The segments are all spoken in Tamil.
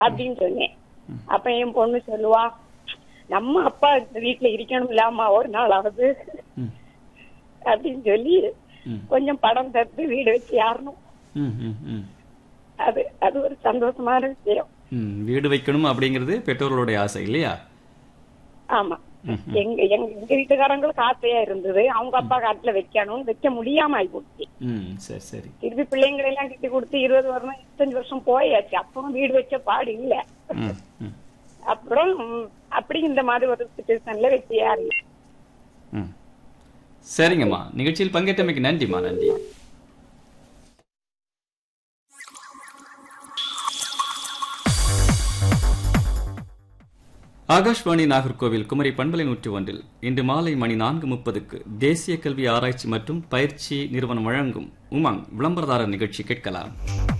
அப்படின்னு சொன்னேன் அப்ப என் பொண்ணு சொல்லுவா நம்ம அப்பா இந்த வீட்டுல இருக்கணும் இல்லாமா ஒரு நாளாவது ம். அப்படின்னு சொல்லி ம். கொஞ்சம் படம் தத்து வீடு வச்சு யாரணும் ம், ம், ம். அது அது ஒரு சந்தோஷமான விஷயம் ம், வீடு வைக்கணும் அப்படிங்கிறது பெற்றோர்களுடைய ஆசை இல்லையா ஆமா எங்க எங்க எங்க வீட்டுக்காரங்களுக்கு ஆசையா இருந்தது அவங்க அப்பா காட்டுல வைக்கணும் வைக்க முடியாம ஆகி போச்சு ம் சரி சரி திருப்பி பிள்ளைங்களை எல்லாம் கட்டி கொடுத்து இருபது வருஷம் இருபத்தஞ்சு வருஷம் போயாச்சு அப்புறம் வீடு வச்ச பாடு இல்ல ம் ம் அப்புறம் ம், அப்படி இந்த மாதிரி ஒரு சுச்சுவேஷன்ல வச்சியா இருந்தேன் ம் சரிங்கம்மா நிகழ்ச்சியில் பங்கேற்றமைக்கு நன்றிம்மா நன்றி ஆகாஷ்வாணி நாகர்கோவில் குமரி பண்பலை நூற்றி ஒன்றில் இன்று மாலை மணி நான்கு முப்பதுக்கு தேசிய கல்வி ஆராய்ச்சி மற்றும் பயிற்சி நிறுவனம் வழங்கும் உமாங் விளம்பரதாரர் நிகழ்ச்சி கேட்கலாம்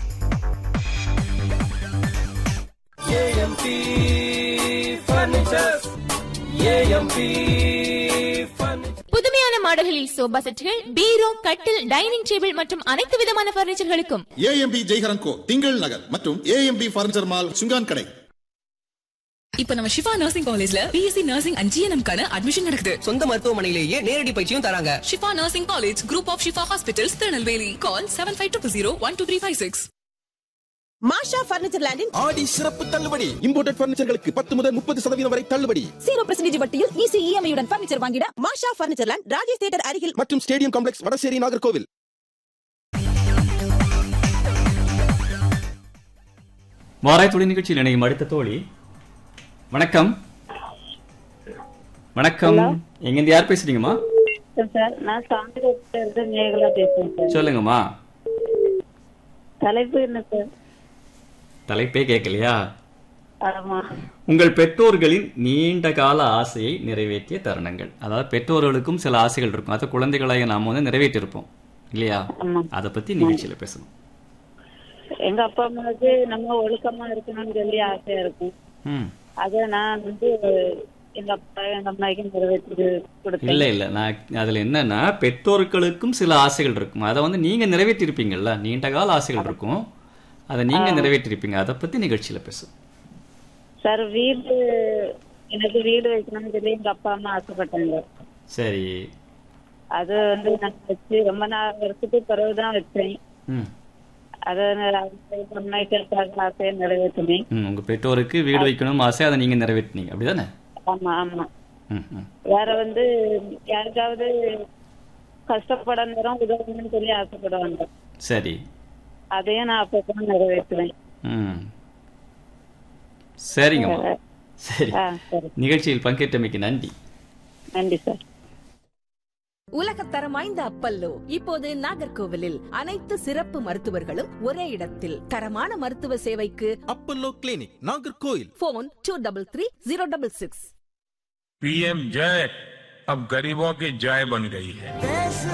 ஏஎம்பி ஃபர்னிச்சர்ஸ் ஏஎம்பி ஃபர்னிச்சர் புதுமையான மாடல்களில் சோபா செட்டுகள் பீரோ கட்டில் டைனிங் டேபிள் மற்றும் அனைத்து விதமான பர்னிச்சர்களுக்கும் ஏஎம்பி ஜெய்ஹரன் கோ திங்கள் நகர் மற்றும் ஏஎம்பி பர்னிச்சர் மால் சுங்கான் கடை இப்ப நம்ம ஷிஃபா நர்சிங் காலேஜ்ல பிஎஸ்சி நர்சிங் அண்ட் ஜிஎன்எம் கான அட்மிஷன் நடக்குது சொந்த மருத்துவமனையிலேயே நேரடி பயிற்சியும் தராங்க Shifa nursing college group of Shifa hospitals Tirunelveli call seven five two zero one two three five six Masha furniture லேண்டின் ஆடி சிறப்பு தள்ளுபடி இம்போர்டட் பர்னிச்சர்களுக்கு பத்து முதல் முப்பது சதவீதம் வரை தள்ளுபடி ஜீரோ பர்சன்டேஜ் வட்டியில் ஈஸி இஎம்ஐயுடன் பர்னிச்சர் வாங்கிட Masha furniture land Rajesh theatre அருகில் மற்றும் ஸ்டேடியம் காம்ப்ளெக்ஸ் வடசேரி நாகர்கோவில் வாராய்த்துறை நிகழ்ச்சியில் இணையும் அடுத்த தோழி வணக்கம் வணக்கம் எங்கிருந்து யார் பேசுறீங்கம்மா சார் நான் சாந்திரத்துல இருந்து மேகலா பேசுறேன் சார் சொல்லுங்கம்மா தலைப்பு என்ன சார் தலைப்பே கேட்கலையா ஆமா உங்கள் பெற்றோர்களின் நீண்ட கால ஆசையை நிறைவேற்றிய தருணங்கள் அதாவது பெற்றோர்களுக்கும் சில ஆசைகள் இருக்கும் அதை குழந்தைகளாக நாம வந்து நிறைவேற்றிருப்போம் இல்லையா ஆமா. அதை பத்தி நிகழ்ச்சியில பேசணும் எங்க அப்பா அம்மாவுக்கு நம்ம ஒழுக்கமா இருக்கணும்னு சொல்லி ஆசையா இருக்கும் ம் அத நான் வந்து எங்க அப்பா எங்க அம்மாவுக்கு நிறைவேற்றி கொடுத்தேன் இல்ல இல்ல நான் அதுல என்னன்னா பெற்றோர்களுக்கும் சில ஆசைகள் இருக்கும் அதை வந்து நீங்க நிறைவேற்றிருப்பீங்கல்ல நீண்ட கால ஆசைகள் இருக்கும் அதை நீங்க நிறைவேற்றிருப்பீங்க அதை பத்தி நிகழ்ச்சியில பேசும் சார் வீடு எனக்கு வீடு வைக்கணும்னு சொல்லி எங்க அப்பா அம்மா ஆசைப்பட்டாங்க சரி அது வந்து நான் வச்சு ரொம்ப நாள் வருஷத்துக்கு பிறகுதான் வச்சேன் ம் அத எங்க அம்மாவுக்கு ஆசையை நிறைவேற்றினேன் ம், உங்க பெற்றோருக்கு வீடு வைக்கணும் ஆசை அதை நீங்க நிறைவேற்றினீங்க அப்படிதானே ஆமா ஆமா ம் ம் வேற வந்து யாருக்காவது கஷ்டப்பட நேரம் உதவணும்னு சொல்லி ஆசைப்படுவாங்க சரி அதையும் நான் அப்பப்போ நிறைவேற்றுவேன் ம் சரிங்கம்மா சரி ஆ சரி நிகழ்ச்சியில் பங்கேற்றமைக்கு நன்றி நன்றி சார் உலகத்தரம் வாய்ந்த அப்பல்லோ இப்போது நாகர்கோவிலில் அனைத்து சிறப்பு மருத்துவர்களும் ஒரே இடத்தில் தரமான மருத்துவ சேவைக்கு Apollo clinic Nagercoil phone two double three zero double six PM जय अब गरीबों की जय बन गई है